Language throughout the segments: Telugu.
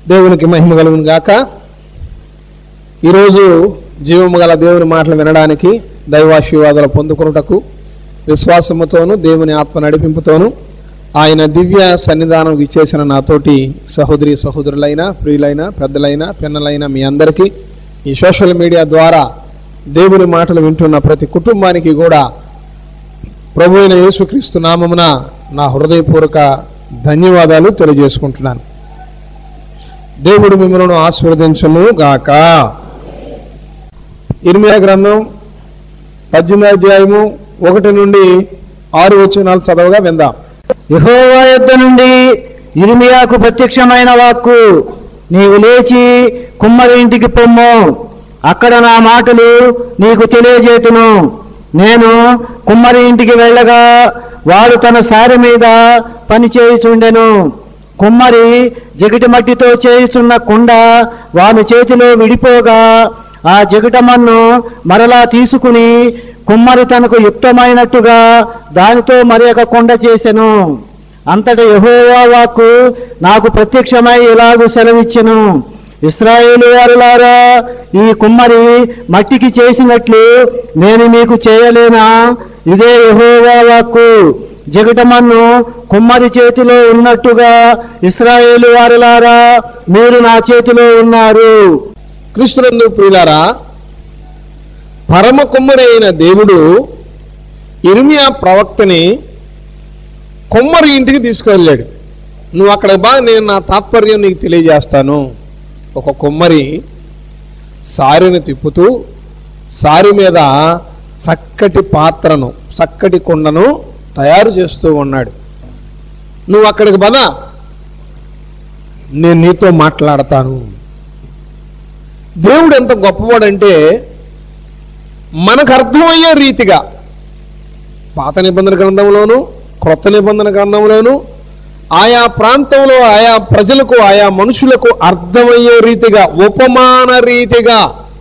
దేవునికి మహిమ కలుగును గాక ఈరోజు జీవము గల దేవుని మాటలు వినడానికి దైవాశీర్వాదాలు పొందుకున్నటకు విశ్వాసముతోను దేవుని ఆత్మ నడిపింపుతోను ఆయన దివ్య సన్నిధానం ఇచ్చేసిన నాతోటి సహోదరి సహోదరులైన ప్రియులైన పెద్దలైన పిన్నలైన మీ అందరికీ ఈ సోషల్ మీడియా ద్వారా దేవుని మాటలు వింటున్న ప్రతి కుటుంబానికి కూడా ప్రభు అయిన యేసుక్రీస్తు నామమున నా హృదయపూర్వక ధన్యవాదాలు తెలియజేసుకుంటున్నాను దేవుడు మిమ్మల్ని ఆశీర్వదించును గాక ఇర్మియా గ్రంథం పద్దెనిమిది అధ్యాయము ఒకటి నుండి ఆరు వచనాలు చదవగా విందాం యెహోవా యొద్ద నుండి ఇర్మియాకు ప్రత్యక్షమైన వాక్కు నీవు లేచి కుమ్మరి ఇంటికి పొమ్ము అక్కడ నా మాటలు నీకు తెలియజేతును నేను కుమ్మరి ఇంటికి వెళ్ళగా వాడు తన సారి మీద పని చేయుచుండెను కుమ్మరి జగిటి మట్టితో చేయుచున్న కుండ వాని చేతిలో విడిపోగా ఆ జగిటమన్ను మరలా తీసుకుని కుమ్మరి తనకు యుక్తమైనట్టుగా దానితో మరి ఒక కొండ చేసెను అంతట యెహోవా వాక్కు నాకు ప్రత్యక్షమై ఇలాగు సెలవిచ్చెను ఇస్రాయేలు వారులారా ఈ కుమ్మరి మట్టికి చేసినట్లు నేను మీకు చేయలేనా ఇదే యెహోవా వాక్కు జగటమన్ను కుమ్మరి చేతిలో ఉన్నట్టుగా ఇస్రాయేలు వారులారా మీరు నా చేతిలో ఉన్నారు క్రీస్తునందు ప్రియులారా పరమ కుమ్మరి అయిన దేవుడు ఇర్మియా ప్రవక్తని కుమ్మరి ఇంటికి తీసుకువెళ్ళాడు నువ్వు అక్కడ బా నేను నా తాత్పర్యం నీకు తెలియజేస్తాను ఒక కుమ్మరి సారిని తిప్పుతూ సారి మీద చక్కటి పాత్రను చక్కటి కుండను తయారు చేస్తూ ఉన్నాడు నువ్వు అక్కడికి బదా నేను నీతో మాట్లాడతాను దేవుడు ఎంత గొప్పవాడంటే మనకు అర్థమయ్యే రీతిగా పాత నిబంధన గ్రంథంలోను క్రొత్త నిబంధన గ్రంథంలోను ఆయా ప్రాంతంలో ఆయా ప్రజలకు ఆయా మనుషులకు అర్థమయ్యే రీతిగా ఉపమాన రీతిగా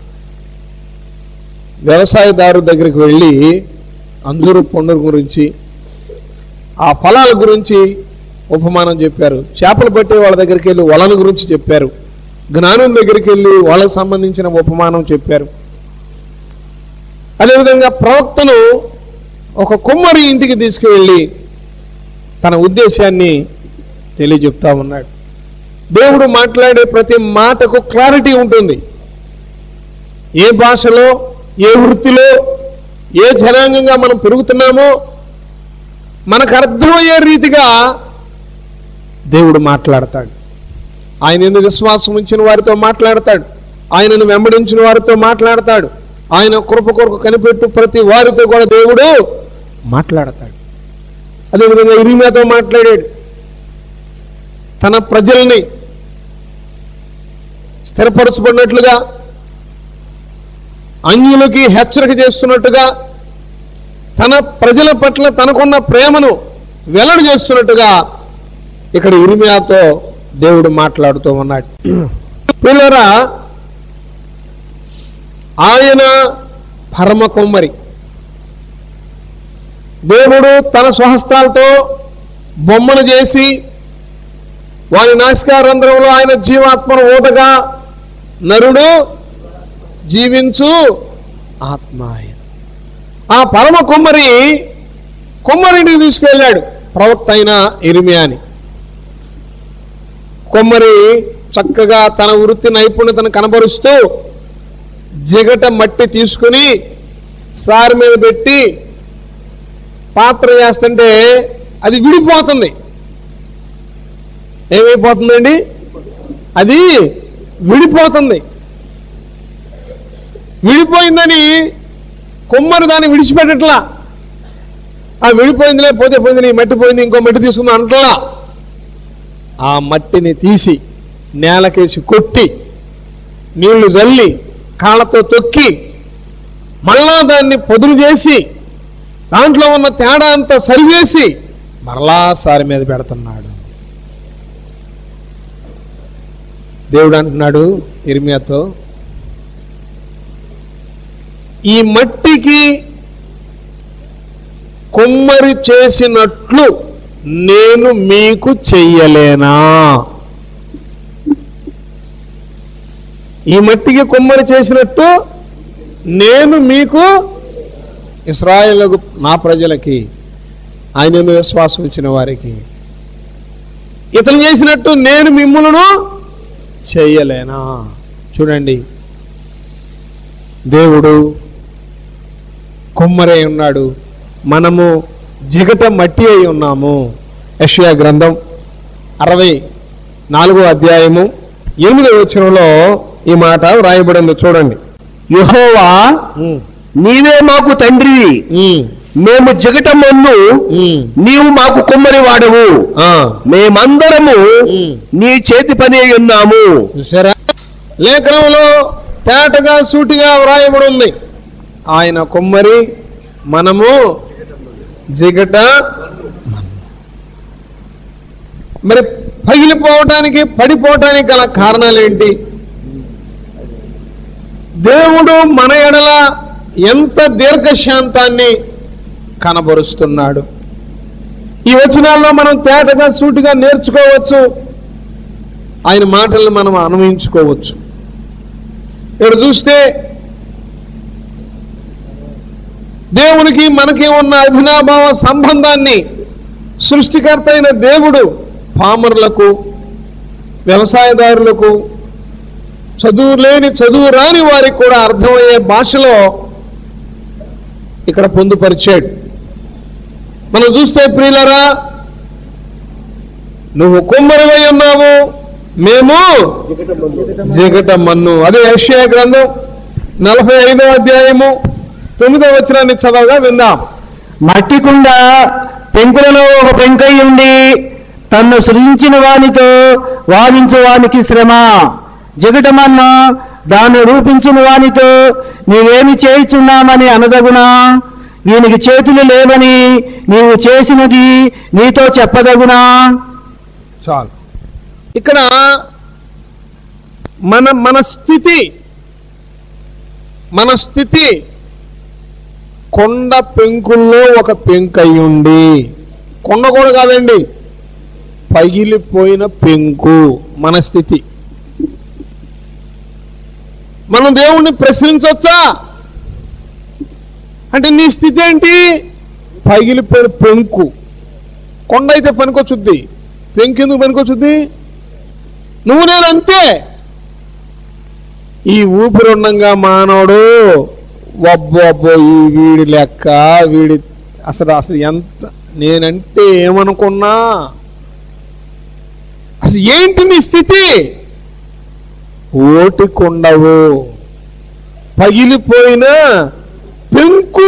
వ్యవసాయదారు దగ్గరికి వెళ్ళి అంజూరు పండు గురించి ఆ ఫలాల గురించి ఉపమానం చెప్పారు చేపలు పట్టే వాళ్ళ దగ్గరికి వెళ్ళి వలన గురించి చెప్పారు జ్ఞానం దగ్గరికి వెళ్ళి వాళ్ళకి సంబంధించిన ఉపమానం చెప్పారు అదేవిధంగా ప్రవక్తను ఒక కుమ్మరి ఇంటికి తీసుకువెళ్ళి తన ఉద్దేశాన్ని తెలియజెప్తా ఉన్నాడు దేవుడు మాట్లాడే ప్రతి మాటకు క్లారిటీ ఉంటుంది ఏ భాషలో ఏ వృత్తిలో ఏ జనాంగంగా మనం పెరుగుతున్నామో మనకు అర్థమయ్యే రీతిగా దేవుడు మాట్లాడతాడు ఆయన ఎందుకు విశ్వాసం ఉంచిన వారితో మాట్లాడతాడు ఆయనను వెంబడించిన వారితో మాట్లాడతాడు ఆయన కృప కొరకు కనిపెట్టు ప్రతి వారితో కూడా దేవుడు మాట్లాడతాడు అదేవిధంగా ఇరిమియాతో మాట్లాడాడు తన ప్రజల్ని స్థిరపరచబడినట్లుగా అన్యులకి హెచ్చరిక చేస్తున్నట్టుగా తన ప్రజల పట్ల తనకున్న ప్రేమను వెల్లడి చేస్తున్నట్టుగా ఇక్కడ ఇరిమియాతో దేవుడు మాట్లాడుతూ ఉన్నాడు పిల్లరా ఆయన పరమ కొమ్మరి దేవుడు తన స్వహస్తాలతో బొమ్మను చేసి వారి నాసికారంధ్రంలో ఆయన జీవాత్మను ఊదగా నరుడు జీవించు ఆత్మ ఆయన ఆ పరమ కుమ్మరి కుమ్మరిని తీసుకెళ్ళాడు ప్రవక్త అయిన ఇరిమియాని కొమ్మరి చక్కగా తన వృత్తి నైపుణ్యతను కనబరుస్తూ జిగట మట్టి తీసుకుని సారి మీద పెట్టి పాత్ర చేస్తుంటే అది విడిపోతుంది ఏమైపోతుందండి అది విడిపోతుంది విడిపోయిందని కొమ్మరి దాన్ని విడిచిపెట్టట్లా ఆ విడిపోయిందిలే పోతే పోయింది నీ మట్టి పోయింది ఇంకో మట్టి తీసుకుందాం అంటలా ఆ మట్టిని తీసి నేలకేసి కొట్టి నీళ్లు జల్లి కాళ్ళతో తొక్కి మళ్ళా దాన్ని పొదులు చేసి దాంట్లో ఉన్న తేడా అంతా సరిచేసి మరలా సారి మీద పెడుతున్నాడు దేవుడు అంటున్నాడు ఇర్మియాతో ఈ మట్టికి కుమ్మరి చేసినట్లు నేను మీకు చెయ్యలేనా ఈ మట్టికి కుమ్మరి చేసినట్టు నేను మీకు ఇస్రాయేలకు నా ప్రజలకి ఆయన మీద విశ్వాసం ఇచ్చిన వారికి ఇతను చేసినట్టు నేను మిమ్ములను చెయ్యలేనా చూడండి దేవుడు కుమ్మరే ఉన్నాడు మనము జిగట మట్టి అయి ఉన్నాము యషయా గ్రంథం అరవై నాలుగో అధ్యాయము ఎనిమిదో వచనంలో ఈ మాట వ్రాయబడింది చూడండి యెహోవా ఉమ్, నీవే మాకు తండ్రివి ఉమ్, మేము జగటమన్ను ఉమ్, నీవు మాకు కుమ్మరి వాడవు ఆ, మేమందరము ఉమ్. నీ చేతి పని అయి ఉన్నాము చూసారా లేఖనంలో తేటగా సూటిగా వ్రాయబడి ఉంది ఆయన కుమ్మరి మనము జిగట మరి పగిలిపోవటానికి పడిపోవటానికి గల కారణాలు ఏంటి దేవుడు మన ఎడల ఎంత దీర్ఘశాంతాన్ని కనబరుస్తున్నాడు ఈ వచనాల్లో మనం తేటగా సూటిగా నేర్చుకోవచ్చు ఆయన మాటలను మనం అన్వయించుకోవచ్చు ఇక్కడ చూస్తే దేవునికి మనకి ఉన్న అభినాభావ సంబంధాన్ని సృష్టికర్త అయిన దేవుడు పామరులకు వ్యవసాయదారులకు చదువు లేని చదువు రాని వారికి కూడా అర్థమయ్యే భాషలో ఇక్కడ పొందుపరిచాడు మనం చూస్తే ప్రియులరా నువ్వు కుమ్మరివై ఉన్నావు మేము జిగట మన్ను అదే యెషయా గ్రంథం నలభై ఐదో అధ్యాయము తొమ్మిదో వచనాన్ని చదవగా విందాం మట్టి కుండ పెంకులలో ఒక పెంకై ఉండి తన్ను సృజించిన వానితో వాదించు వానికి శ్రమ జగటమన్న దాన్ని రూపించిన వానితో నీవేమి చేయుచున్నామని అనదగునా వీనికి చేతులు లేవని నీవు చేసినది నీతో చెప్పదగునా చాలు ఇక్కడ మన మన స్థితి మన స్థితి కొండ పెంకుల్లో ఒక పెంకయ్యుండి కొండ కూడా కాదండి పగిలిపోయిన పెంకు మన స్థితి మనం దేవుణ్ణి ప్రశ్నించవచ్చా అంటే నీ స్థితి ఏంటి పగిలిపోయిన పెంకు కొండ అయితే పనికొచ్చుద్ది పెంకెందుకు పనికొచ్చుద్ది నువ్వు నేను అంతే ఈ ఊపిరుండంగా మానవుడు వబ్బో ఈ వీడి లెక్క వీడి అసలు అసలు ఎంత నేనంటే ఏమనుకున్నా అసలు ఏంటి నీ స్థితి ఓటికొండవు పగిలిపోయిన పెంకు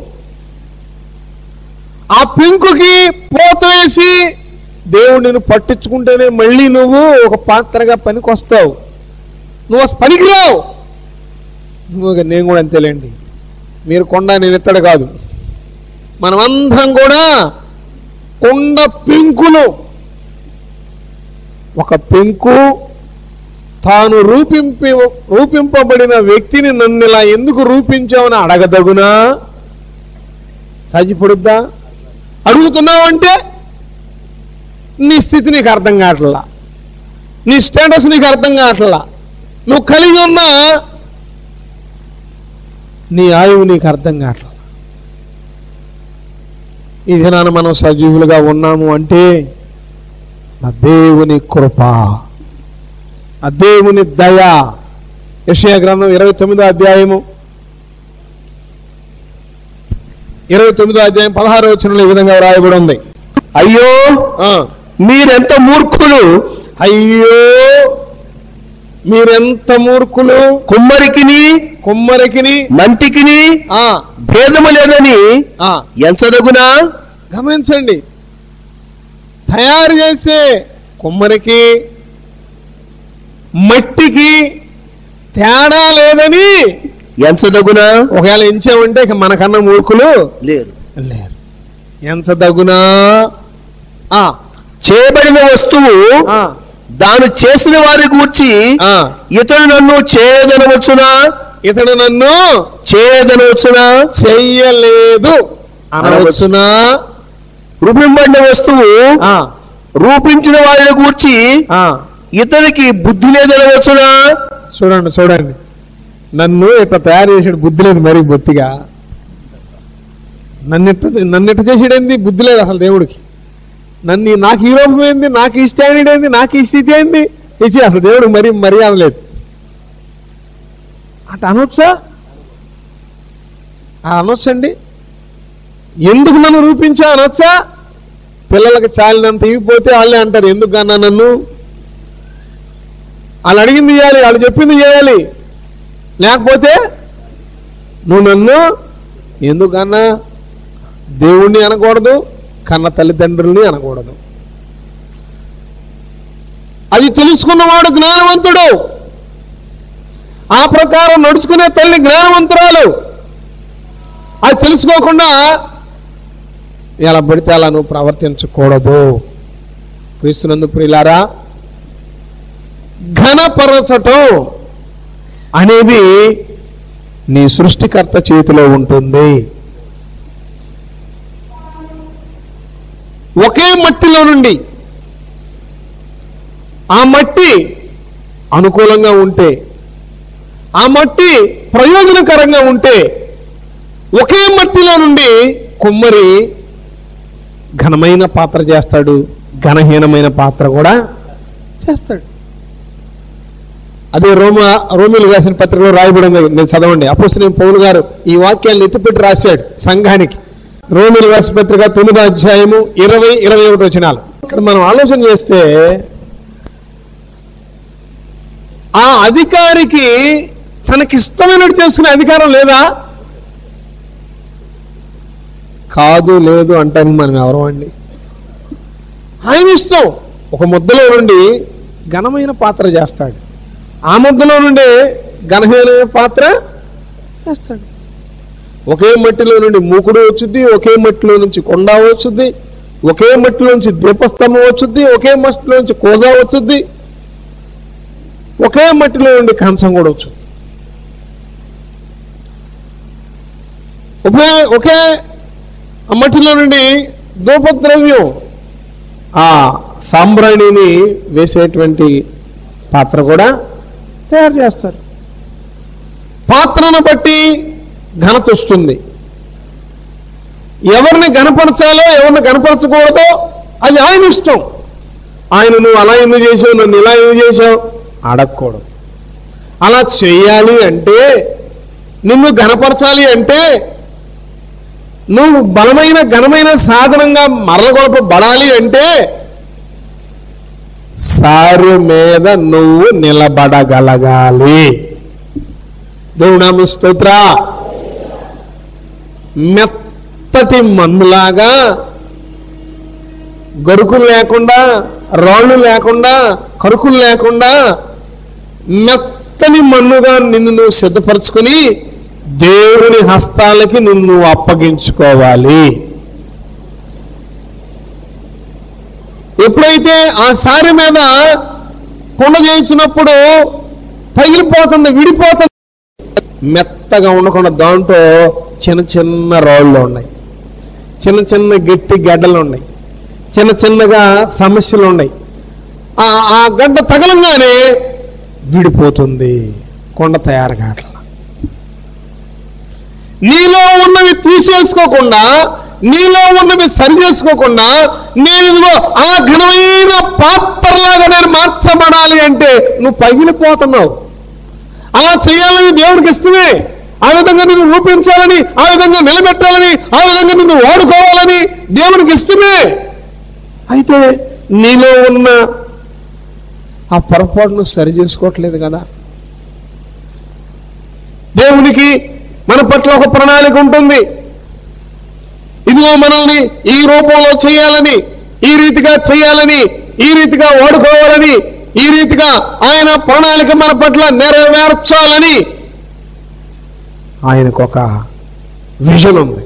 ఆ పెంకుకి పోత వేసి దేవుడు నిన్ను పట్టించుకుంటేనే మళ్ళీ నువ్వు ఒక పాత్రగా పనికొస్తావు నువ్వు అసలు పనికిరావు నువ్వు ఇక నేను కూడా అంతేలేండి మీరు కొండ నేను ఇత్తడు కాదు మనమందరం కూడా కొండ పెంకులు ఒక పెంకు తాను రూపింపి రూపింపబడిన వ్యక్తిని నన్ను ఇలా ఎందుకు రూపించావని అడగదగునా సాధ్యపడుద్దా అడుగుతున్నావంటే నీ స్థితి నీకు అర్థం కావట్లా నీ స్టేటస్ నీకు అర్థం కావట్లా నువ్వు కలిగి ఉన్నా నీ ఆయువు నీకు అర్థం కావట్లా ఈ దినాన మనం సజీవులుగా ఉన్నాము అంటే ఆ దేవుని కృప ఆ దేవుని దయ యెషయా గ్రంథం ఇరవై తొమ్మిదో అధ్యాయము ఇరవై తొమ్మిదో అధ్యాయం పదహారు వచనంలో ఈ విధంగా రాయబడి ఉంది అయ్యో ఆ, మీరెంత మూర్ఖులు అయ్యో మీరెంత మూర్ఖులు కుమ్మరికిని కుమ్మరికిని మంటికిని ఆ భేదము లేదని ఆ ఎంచదగునా గమనించండి తయారు చేసే కుమ్మరికి మట్టికి తేడా లేదని ఎంచదగునా ఒకవేళ ఎంచామంటే ఇక మనకన్నా మూర్ఖులు లేరు లేరు ఎంచదగునా ఆ, చేయబడిన వస్తువు ఆ, దాను చేసిన వారి గూర్చి ఆ. ఇతడు నన్ను చేయదనవచ్చునా ఇతడు నన్ను చేయదనవచ్చునా చెయ్యలేదు అనవచ్చునా రూపింపడిన వస్తువు ఆ, రూపించిన వారిని గూర్చి ఆ. ఇతనికి బుద్ధి లేదనవచ్చునా చూడండి చూడండి నన్ను ఇట్లా తయారు చేసాడు బుద్ధి లేదు మరి బొత్తిగా నన్ను ఇట్ట నన్ను ఇట్ట చేసాడేంది బుద్ధి లేదు అసలు దేవుడికి నన్ను నాకు ఈ రూపం ఏంది నాకు ఈ స్టాండర్డ్ ఏంది నాకు ఈ స్థితి ఏంది ఇచ్చి అసలు దేవుడికి మరీ మర్యాద లేదు అటు అనొచ్చా ఆ అనొచ్చండి ఎందుకు నన్ను రూపించా అనొచ్చా పిల్లలకి చాలినంత ఇవ్వకపోతే వాళ్ళే అంటారు ఎందుకు కన్నా నన్ను వాళ్ళు అడిగింది చేయాలి వాళ్ళు చెప్పింది చేయాలి లేకపోతే నువ్వు నన్ను ఎందుకన్నా దేవుణ్ణి అనకూడదు కన్న తల్లిదండ్రుల్ని అనకూడదు అది తెలుసుకున్నవాడు జ్ఞానవంతుడు ఆ ప్రకారం నడుచుకునే తల్లి జ్ఞానవంతురాలు అది తెలుసుకోకుండా ఎలా పడితే అలా నువ్వు ప్రవర్తించకూడదు క్రీస్తునందు ప్రియులారా ఘనపరచటం అనేది నీ సృష్టికర్త చేతిలో ఉంటుంది ఒకే మట్టిలో నుండి ఆ మట్టి అనుకూలంగా ఉంటే ఆ మట్టి ప్రయోజనకరంగా ఉంటే ఒకే మట్టిలో నుండి కుమ్మరి ఘనమైన పాత్ర చేస్తాడు ఘనహీనమైన పాత్ర కూడా చేస్తాడు అదే రోమ రోమిలు రాసిన పత్రికలో రాయబడింది నేను చదవండి అప్పుడు పౌలు గారు ఈ వాక్యాలను ఎత్తిపెట్టి రాశాడు సంఘానికి రోమిలు రాసిన పత్రిక తొమ్మిదో అధ్యాయము ఇరవై ఇరవై ఒకటి వచ్చినాలు ఇక్కడ మనం ఆలోచన చేస్తే ఆ అధికారికి తనకి ఇష్టమైనట్టు చేసుకునే అధికారం లేదా కాదు లేదు అంటానికి మనం ఎవరం అండి ఆయన ఇష్టం ఒక ముద్దలో నుండి ఘనమైన పాత్ర చేస్తాడు ఆ ముద్దలో నుండి ఘనహీనమైన పాత్ర చేస్తాడు ఒకే మట్టిలో నుండి మూకుడు వచ్చుద్ది ఒకే మట్టిలో నుంచి కొండ వచ్చుద్ది ఒకే మట్టిలో నుంచి దీపస్తంభం వచ్చుద్ది ఒకే మట్టిలో నుంచి కోజా వచ్చుద్ది ఒకే మట్టిలో నుండి కంచం కూడా వచ్చుద్ది ఒకే ఒకే ఆ మట్టిలో నుండి ధూపద్రవ్యం ఆ సాంబ్రాణిని వేసేటువంటి పాత్ర కూడా తయారు చేస్తారు పాత్రను బట్టి ఘనత వస్తుంది ఎవరిని గనపరచాలో ఎవరిని గనపరచకూడదో అది ఆయన ఇష్టం ఆయన నువ్వు అలా ఎందుకు చేసావు నన్ను ఇలా ఎందుకు చేసావు అడగకూడదు అలా చేయాలి అంటే నిన్ను గనపరచాలి అంటే నువ్వు బలమైన ఘనమైన సాధనంగా మరలగొలపబడాలి అంటే సారు మీద నువ్వు నిలబడగలగాలి దేవునామ స్తోత్ర మెత్తటి మన్నులాగా గరుకులు లేకుండా రాళ్ళు లేకుండా కరుకులు లేకుండా మెత్తని మన్నుగా నిన్ను నువ్వు సిద్ధపరచుకుని దేవుని హస్తాలకి నిన్ను నువ్వు అప్పగించుకోవాలి ఎప్పుడైతే ఆ సారి మీద కుండ చేసినప్పుడు పగిలిపోతుంది విడిపోతుంది మెత్తగా ఉండకుండా దాంట్లో చిన్న చిన్న రాళ్ళు ఉన్నాయి చిన్న చిన్న గట్టి గడ్డలు ఉన్నాయి చిన్న చిన్నగా సమస్యలు ఉన్నాయి ఆ ఆ గడ్డ తగలంగానే విడిపోతుంది కొండ తయారు కావట్ల నీలో ఉన్నవి తీసేసుకోకుండా నీలో ఉన్నవి సరి చేసుకోకుండా నేను ఇదిగో ఆ ఘనమైన పాత్రలాగా నేను మార్చబడాలి అంటే నువ్వు పగిలిపోతున్నావు అలా చేయాలని దేవుడికి ఇష్టమే ఆ విధంగా నిన్ను రూపించాలని ఆ విధంగా నిలబెట్టాలని ఆ విధంగా నిన్ను వాడుకోవాలని దేవునికి ఇష్టమే అయితే నీలో ఉన్న ఆ పొరపాటును సరి చేసుకోవట్లేదు కదా దేవునికి మన పట్ల ఒక ప్రణాళిక ఉంటుంది ఇదిగో మనల్ని ఈ రూపంలో చేయాలని ఈ రీతిగా చేయాలని ఈ రీతిగా వాడుకోవాలని ఈ రీతిగా ఆయన ప్రణాళిక మన పట్ల నెరవేర్చాలని ఆయనకు ఒక విజన్ ఉంది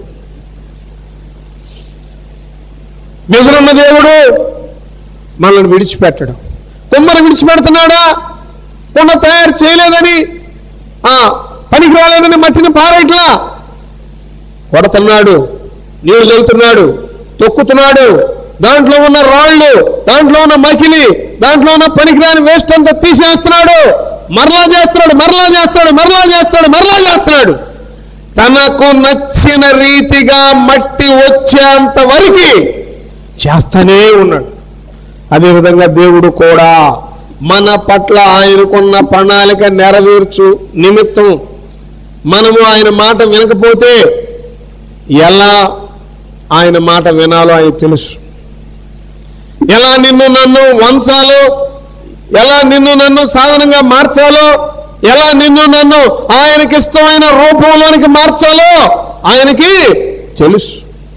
విజన్ ఉన్న దేవుడు మనల్ని విడిచిపెట్టడం కుమ్మరి విడిచిపెడుతున్నాడా కుండ తయారు చేయలేదని ఆ పనికి రాలేదని మట్టిని పారేట్లా కొడుతున్నాడు నీళ్లు చల్లుతున్నాడు తొక్కుతున్నాడు దాంట్లో ఉన్న రాళ్ళు దాంట్లో ఉన్న మకిలి దాంట్లో ఉన్న పనికిరాని వేస్ట్ అంతా తీసేస్తున్నాడు మరలా చేస్తున్నాడు మరలా చేస్తాడు మరలా చేస్తాడు మరలా చేస్తున్నాడు తనకు నచ్చిన రీతిగా మట్టి వచ్చేంత వరకు చేస్తూనే ఉన్నాడు అదేవిధంగా దేవుడు కూడా మన పట్ల ఆయనకున్న ప్రణాళిక నెరవేర్చు నిమిత్తం మనము ఆయన మాట వినకపోతే ఎలా ఆయన మాట వినాలో ఆయన తెలుసు ఎలా నిన్ను నన్ను వంచాలో ఎలా నిన్ను నన్ను సాధనంగా మార్చాలో ఎలా నిన్ను నన్ను ఆయనకి ఇష్టమైన రూపంలోనికి మార్చాలో ఆయనకి తెలుసు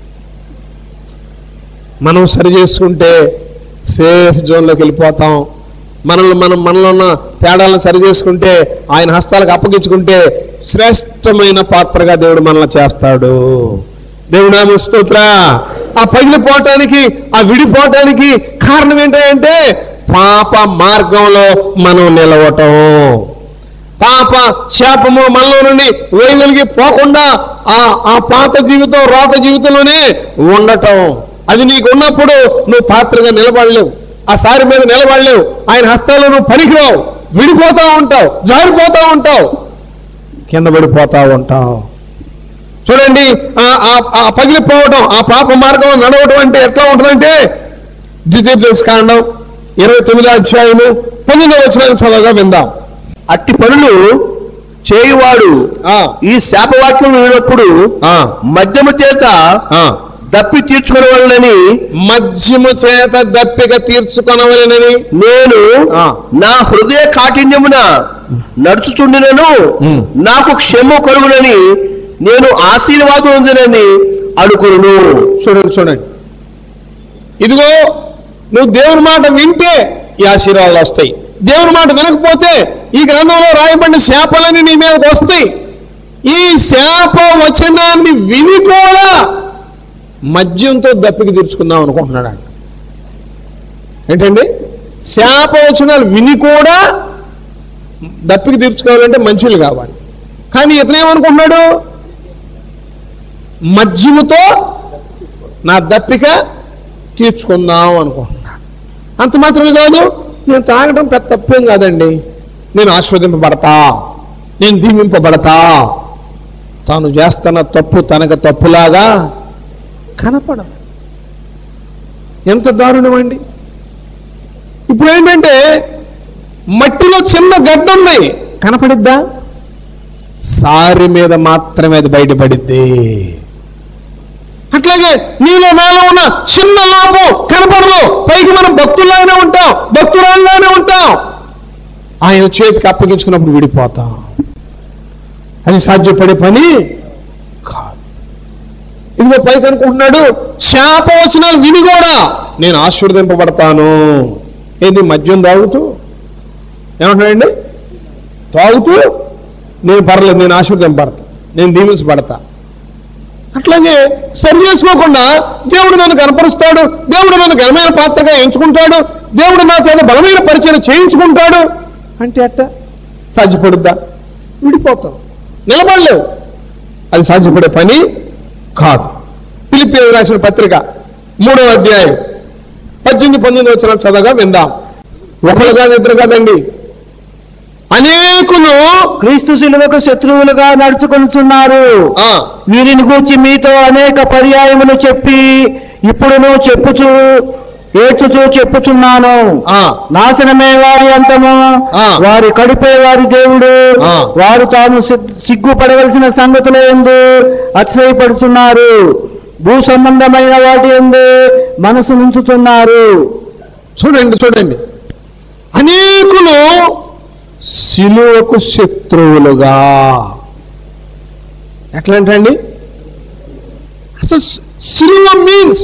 మనం సరి చేసుకుంటే సేఫ్ జోన్లోకి వెళ్ళిపోతాం మనల్ని మనం మనలో ఉన్న తేడాలను సరి చేసుకుంటే ఆయన హస్తాలకు అప్పగించుకుంటే శ్రేష్టమైన పాత్రగా దేవుడు మనల్ని చేస్తాడు దేవుడు నామ స్తోత్ర ఆ పగిలిపోవటానికి ఆ విడిపోవటానికి కారణం ఏంటంటే పాప మార్గంలో మనం నిలవటం పాప శాపము మనలో నుండి వేయగలిగి పోకుండా ఆ ఆ పాత జీవితం రోత జీవితంలోనే ఉండటం అది నీకు ఉన్నప్పుడు నువ్వు పాత్రగా నిలబడలేవు ఆ సారి మీద నిలబడలేవు ఆయన హస్తాల్లో నువ్వు పనికిరావు విడిపోతా ఉంటావు జారిపోతా ఉంటావు కింద పడిపోతా ఉంటావు చూడండి ఆ- ఆ- ఆ పగిలిపోవటం ఆ పాప మార్గం నడవటం అంటే ఎట్లా ఉంటుందంటే ద్వితీయ కాండం ఇరవై తొమ్మిదో అధ్యాయము పన్నెండవ వచ్చిన చదవగా విందాం అట్టి పనులు చేయువాడు ఆ, ఈ శాపవాక్యం వినప్పుడు ఆ, మద్యము చేత ఆ. దప్పి తీర్చుకునవలనని మధ్యము చేత దప్పిక తీర్చుకొనవలెనని నేను ఆ. నా హృదయ కాఠిన్యమున నడుచుచుండినను ఉమ్. నాకు క్షమ కలుగునని నేను ఆశీర్వాదం ఉందినని అనుకును చూడండి చూడండి ఇదిగో నువ్వు దేవుని మాట వింటే ఈ ఆశీర్వాదాలు వస్తాయి దేవుని మాట వినకపోతే ఈ గ్రంథంలో రాయబడిన శాపాలన్నీ నీ మీదకి వస్తాయి ఈ శాప వచనాన్ని విని కూడా మద్యంతో దప్పికి తీర్చుకుందాం అనుకుంటున్నాడు ఆయన ఏంటండి శాప వచనాలు విని కూడా దప్పికి తీర్చుకోవాలంటే మంచిలు కావాలి కానీ ఇతనేమనుకుంటున్నాడు మద్యముతో నా దప్పిక తీర్చుకుందాం అనుకుంటున్నాను అంత మాత్రమే కాదు నేను తాగడం పెద్ద తప్పేం కాదండి నేను ఆస్వాదింపబడతా నేను దీవింపబడతా తాను చేస్తున్న తప్పు తనకు తప్పులాగా కనపడదు ఎంత దారుణం అండి ఇప్పుడు ఏంటంటే మట్టిలో చిన్న గడ్డ ఉంది కనపడిద్దా సారి మీద మాత్రమే అది బయటపడిద్ది అట్లాగే నీలో నాలో ఉన్న చిన్న లోపం కనపడదు పైకి మనం భక్తుల్లాగానే ఉంటాం భక్తురాల్లానే ఉంటాం ఆయన చేతికి అప్పగించుకున్నప్పుడు విడిపోతాం అది సాధ్యపడే పని కాదు ఇదిగో పైకి అనుకుంటున్నాడు శాపవచనాలు విని కూడా నేను ఆశీర్వదింపబడతాను ఏంది మద్యం తాగుతూ ఏమంటున్నాడండి తాగుతూ నేను పర్లేదు నేను ఆశీర్వదింపబడతా నేను దీవించబడతా అట్లాగే సరి చేసుకోకుండా దేవుడు నన్ను కనపరుస్తాడు దేవుడు నన్ను ఘనమైన పాత్రగా ఎంచుకుంటాడు దేవుడు నా చేత బలమైన పరిచయం చేయించుకుంటాడు అంటే అట్ట సాధ్యపడుద్దా విడిపోతాం నిలబడలేవు అది సాధ్యపడే పని కాదు పిలిపి రాసిన పత్రిక మూడవ అధ్యాయం పద్దెనిమిది పంతొమ్మిది వచ్చిన చదవగా విందాం ఒకరు కాదు ఇద్దరు కాదండి అనేకులు క్రీస్తు శిలువకు శత్రువులుగా నడుచుకొనుచున్నారు ఆ, వీరిని గూర్చి మీతో అనేక పర్యాయములు చెప్పి ఇప్పుడును చెప్పుచు ఏడ్చుచూ చెప్పుచున్నాను ఆ, నాశనమే వారి అంతము ఆ. వారి కడుపే వారి దేవుడు ఆ. వారు తాము సిగ్- సిగ్గుపడవలసిన సంగతుల ఎందు అతిశయపడుచున్నారు భూ సంబంధమైన వాటి ఎందు మనసు నుంచుతున్నారు చూడండి చూడండి అనేకులు శిలువకు శత్రువులుగా ఎట్లా ఏంటండి అసలు సిలువ మీన్స్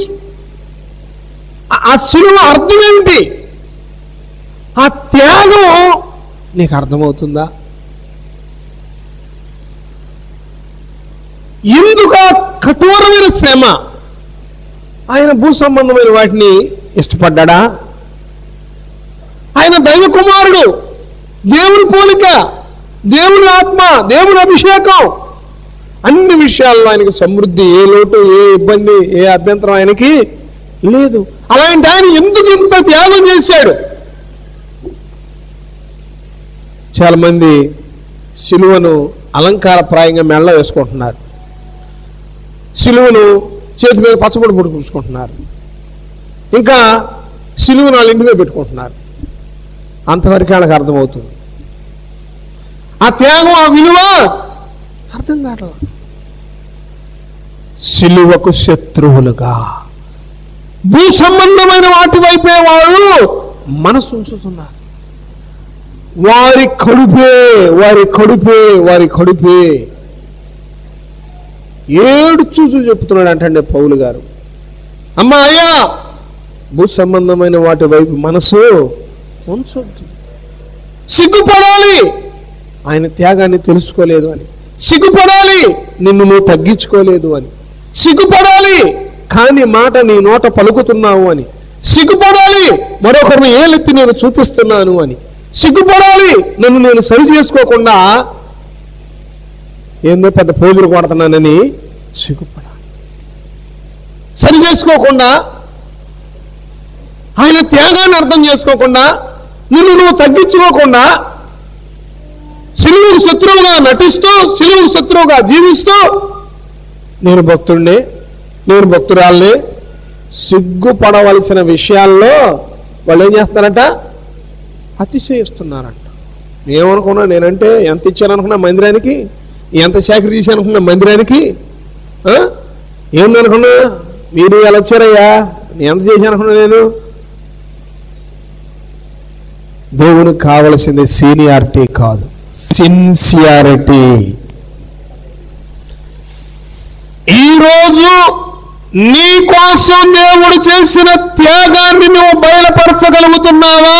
ఆ సిలువ అర్థం ఏంటి ఆ త్యాగం నీకు అర్థమవుతుందా ఎందుకు ఆ కఠోరమైన శ్రమ ఆయన భూ సంబంధమైన వాటిని ఇష్టపడ్డా ఆయన దైవ కుమారుడు దేవుని పోలిక దేవుని ఆత్మ దేవుని అభిషేకం అన్ని విషయాల్లో ఆయనకి సమృద్ధి ఏ లోటు ఏ ఇబ్బంది ఏ అభ్యంతరం ఆయనకి లేదు అలాంటి ఆయన ఎందుకు ఇంత త్యాగం చేశాడు చాలామంది సిలువను అలంకారప్రాయంగా మెళ్ళ వేసుకుంటున్నారు సిలువను చేతి మీద పచ్చబొడి పుడుకుంటున్నారు ఇంకా సిలువను వాళ్ళ ఇంటి మీద పెట్టుకుంటున్నారు అంతవరకు వాళ్ళకి అర్థమవుతుంది ఆ త్యాగం ఆ విలువ అర్థం కావట్లా సిలువకు శత్రువులుగా భూ సంబంధమైన వాటి వైపే వాళ్ళు మనసు ఉంచుతున్నారు వారి కడుపే వారి కడుపే వారి కడుపే ఏడు చూసు చెప్తున్నాడు అంటే పౌలు గారు అమ్మా అయ్యా భూ సంబంధమైన వాటి వైపు మనసు ఉంచొద్దు సిగ్గుపడాలి ఆయన త్యాగాన్ని తెలుసుకోలేదు అని సిగ్గుపడాలి నిన్ను నువ్వు తగ్గించుకోలేదు అని సిగ్గుపడాలి కాని మాట నీ నోట పలుకుతున్నావు అని సిగ్గుపడాలి మరొకరిని ఏలెత్తి నేను చూపిస్తున్నాను అని సిగ్గుపడాలి నన్ను నేను సరి చేసుకోకుండా ఏందో పెద్ద పోజులు కొడుతున్నానని సిగ్గుపడాలి సరి చేసుకోకుండా ఆయన త్యాగాన్ని అర్థం చేసుకోకుండా నిన్ను నువ్వు తగ్గించుకోకుండా సిలువుకు శత్రువుగా నటిస్తూ సిలువుకు శత్రువుగా జీవిస్తూ నేను భక్తుడిని నేను భక్తురాల్ని సిగ్గుపడవలసిన విషయాల్లో వాళ్ళు ఏం చేస్తారంట అతిశయిస్తున్నారంట ఏమనుకున్నా నేనంటే ఎంత ఇచ్చాననుకున్నా మందిరానికి ఎంత సేకరి చేశానుకున్నా మందిరానికి ఆ? ఏందనుకున్నా మీరు ఎలా వచ్చారయ్యా నేను ఎంత చేశానుకున్నా నేను దేవునికి కావలసింది సీనియారిటీ కాదు సిన్సియారిటీ ఈరోజు నీ కోసం దేవుడు చేసిన త్యాగాన్ని నువ్వు బయలుపరచగలుగుతున్నావా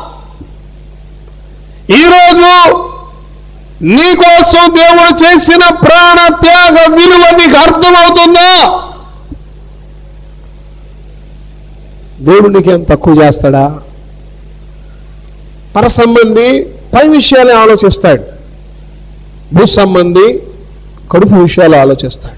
ఈరోజు నీ కోసం దేవుడు చేసిన ప్రాణ త్యాగ విలువ నీకు అర్థమవుతుందా దేవుడు నీకేం తక్కువ చేస్తాడా పర సంబంధి పై విషయాలే ఆలోచిస్తాడు భూ సంబంధి కడుపు విషయాలు ఆలోచిస్తాడు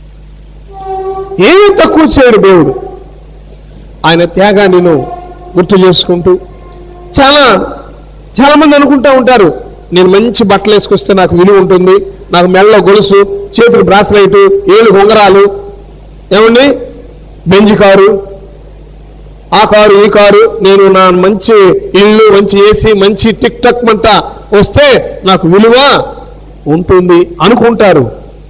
ఏమీ తక్కువ చేయడు దేవుడు ఆయన త్యాగాన్ని నువ్వు గుర్తు చేసుకుంటూ చాలా చాలా మంది అనుకుంటా ఉంటారు నేను మంచి బట్టలు వేసుకొస్తే నాకు విలువ ఉంటుంది నాకు మెళ్ళ గొలుసు చేతులు బ్రాస్లైట్ ఏళ్ళు ఉంగరాలు ఏమండి బెంజ్ కారు ఆ కారు ఈ కారు నేను నా మంచి ఇల్లు మంచి ఏసీ మంచి టిక్ టక్ మంట వస్తే నాకు విలువ ఉంటుంది అనుకుంటారు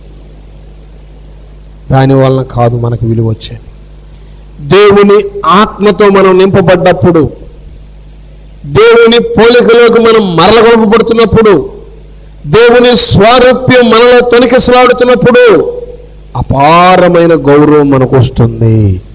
దాని వలన కాదు మనకు విలువ వచ్చేది దేవుని ఆత్మతో మనం నింపబడ్డప్పుడు దేవుని పోలికలోకి మనం మరలగొల్పబడుతున్నప్పుడు దేవుని స్వారూప్యం మనలో తొనికిసలాడుతున్నప్పుడు అపారమైన గౌరవం మనకు వస్తుంది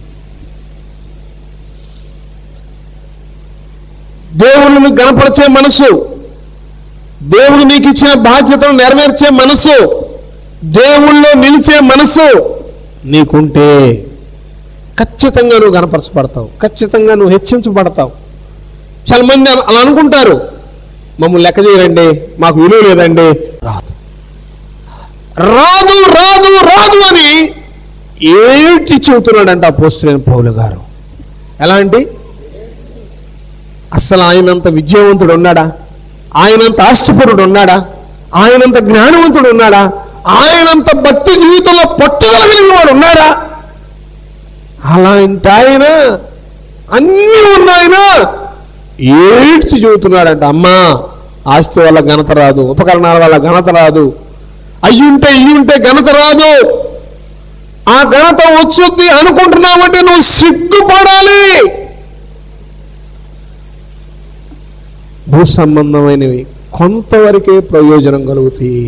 దేవుని గణపరిచే మనసు దేవుడు నీకు ఇచ్చిన బాధ్యతను నెరవేర్చే మనసు దేవుళ్ళో నిలిచే మనసు నీకుంటే ఖచ్చితంగా నువ్వు గణపరచబడతావు ఖచ్చితంగా నువ్వు హెచ్చించబడతావు చాలా మంది అలా అలా అనుకుంటారు మమ్మల్ని లెక్క చేయరండి మాకు విలువ లేదండి రాదు రాదు రాదు రాదు అని ఏటి చెబుతున్నాడంట పోస్తులేని పౌలు గారు ఎలా అంటే అసలు ఆయనంత విజయవంతుడు ఉన్నాడా ఆయనంత ఆస్తిపరుడు ఉన్నాడా ఆయనంత జ్ఞానవంతుడు ఉన్నాడా ఆయనంత భక్తి జీవితంలో పట్టుదల కలిగిన వాడు ఉన్నాడా అలాంటి ఆయన అన్నీ ఉన్నాయన ఏడ్చి చెబుతున్నాడంట అమ్మా ఆస్తి వల్ల ఘనత రాదు ఉపకరణాల వల్ల ఘనత రాదు అయ్యుంటే ఇయ్యుంటే ఘనత రాదు ఆ ఘనత వచ్చుద్ది అనుకుంటున్నావంటే నువ్వు సిగ్గుపడాలి భూ సంబంధమైనవి కొంతవరకే ప్రయోజనం కలుగుతాయి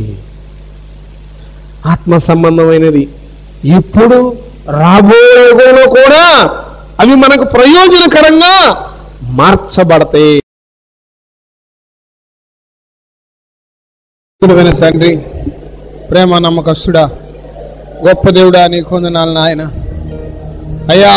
ఆత్మ సంబంధమైనది ఇప్పుడు రాబోయే యుగంలో కూడా అవి మనకు ప్రయోజనకరంగా మార్చబడతాయి అద్భుతమైన తండ్రి ప్రేమ నమ్మకస్తుడా గొప్ప దేవుడా నీ కొందనాలు నాయన అయ్యా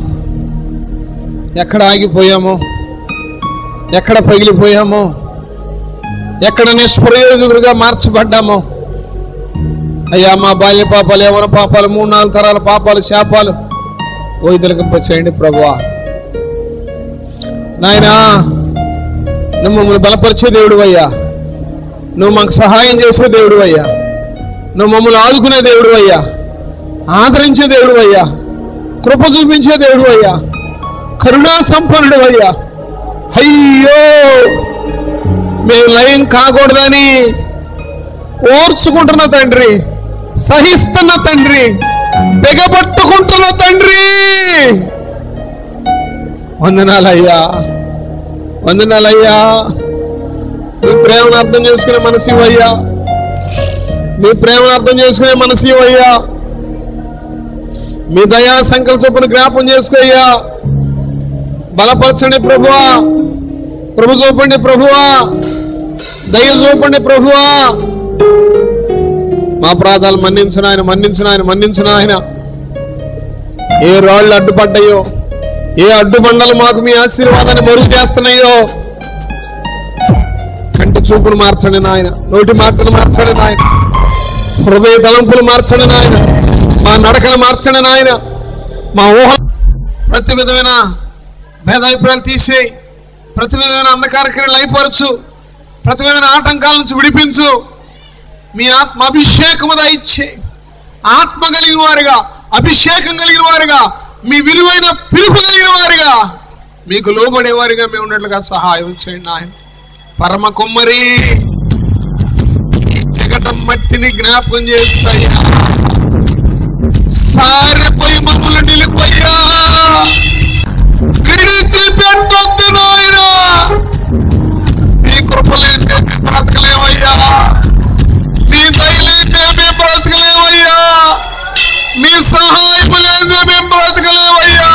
ఎక్కడ ఆగిపోయామో ఎక్కడ పగిలిపోయామో ఎక్కడ నిష్ప్రయోజకులుగా మార్చబడ్డామో అయ్యా మా బాల్య పాపాలు యవన పాపాలు మూడు నాలుగు తరాల పాపాలు శాపాలు చేయండి ప్రభువా నాయనా నువ్వు మమ్మల్ని బలపరిచే దేవుడు అయ్యా నువ్వు మాకు సహాయం చేసే దేవుడు అయ్యా నువ్వు మమ్మల్ని ఆదుకునే దేవుడు అయ్యా ఆదరించే దేవుడు అయ్యా కృప చూపించే దేవుడు అయ్యా కరుణా సంపన్నుడు అయ్యా అయ్యో మేము లయం కాకూడదని ఓర్చుకుంటున్న తండ్రి సహిస్తున్న తండ్రి బిగపట్టుకుంటున్న తండ్రి వందనాలయ్యా వందనాలయ్యా మీ ప్రేమను అర్థం చేసుకునే మనసు ఇవ్వయ్యా మీ ప్రేమను అర్థం చేసుకునే మనసు ఇవ్వయ్యా మీ దయా సంకల్పను జ్ఞాపం చేసుకోయ్యా బలపరచండి ప్రభువా ప్రభు చూపండి ప్రభువా దయ చూపండి ప్రభువా మా ప్రాధాలు మన్నించిన ఆయన మన్నించిన ఆయన మన్నించిన ఆయన ఏ రాళ్ళు అడ్డుపడ్డాయో ఏ అడ్డుబండలు మాకు మీ ఆశీర్వాదాన్ని మరుగు చేస్తున్నాయో కంటి చూపును మార్చండి నాయన నోటి మాటలు మార్చండి నాయన హృదయ తలంపులు మార్చండి నాయన మా నడకలు మార్చండి నాయన మా ఊహ ప్రతి విధమైన భేదాభిప్రాయాలు తీసేయి ప్రతి విధమైన అంధకార క్రియలు అయిపరచు ప్రతి విధమైన ఆటంకాల నుంచి విడిపించు మీ ఆత్మ అభిషేకము దయచ్చే ఆత్మ కలిగిన వారుగా అభిషేకం కలిగిన వారుగా మీ విలువైన పిలుపు కలిగిన వారుగా మీకు లోబడే వారిగా మేము ఉన్నట్లుగా సహాయం చేయండి ఆయన పరమ కుమ్మరి ఈ జగటం మట్టిని జ్ఞాపకం చేస్తాయా సారిపోయి మమ్మల్ని నిలిపోయా విడిచిపెట్టొద్దు నాయనా నీ కృపలైతే మేము బ్రతకలేవయ్యా నీ దయలైతే మేము బ్రతకలేవయ్యా నీ సహాయం లేదే మేము బ్రతకలేవయ్యా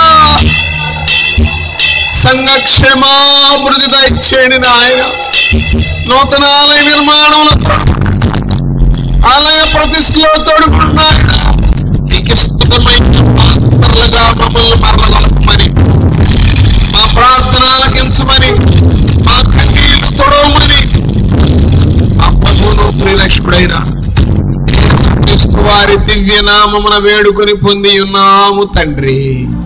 సంఘక్షేమాభివృద్ధి దయచేయండి నాయన నూతన ఆలయ నిర్మాణంలో ఆలయ ప్రతిష్టలో తోడుకుంటున్నాయన నీకు ఇష్టమైన పాత్రలుగా మమ్మల్ని మరలగలమని మా ప్రార్థన ఆలకించమని మా కన్నీళ్లు తొడవమని మా ప్రభువును ప్రిలక్ష్ముడైన క్రీస్తు వారి దివ్య నామమున వేడుకొని పొంది ఉన్నాము తండ్రి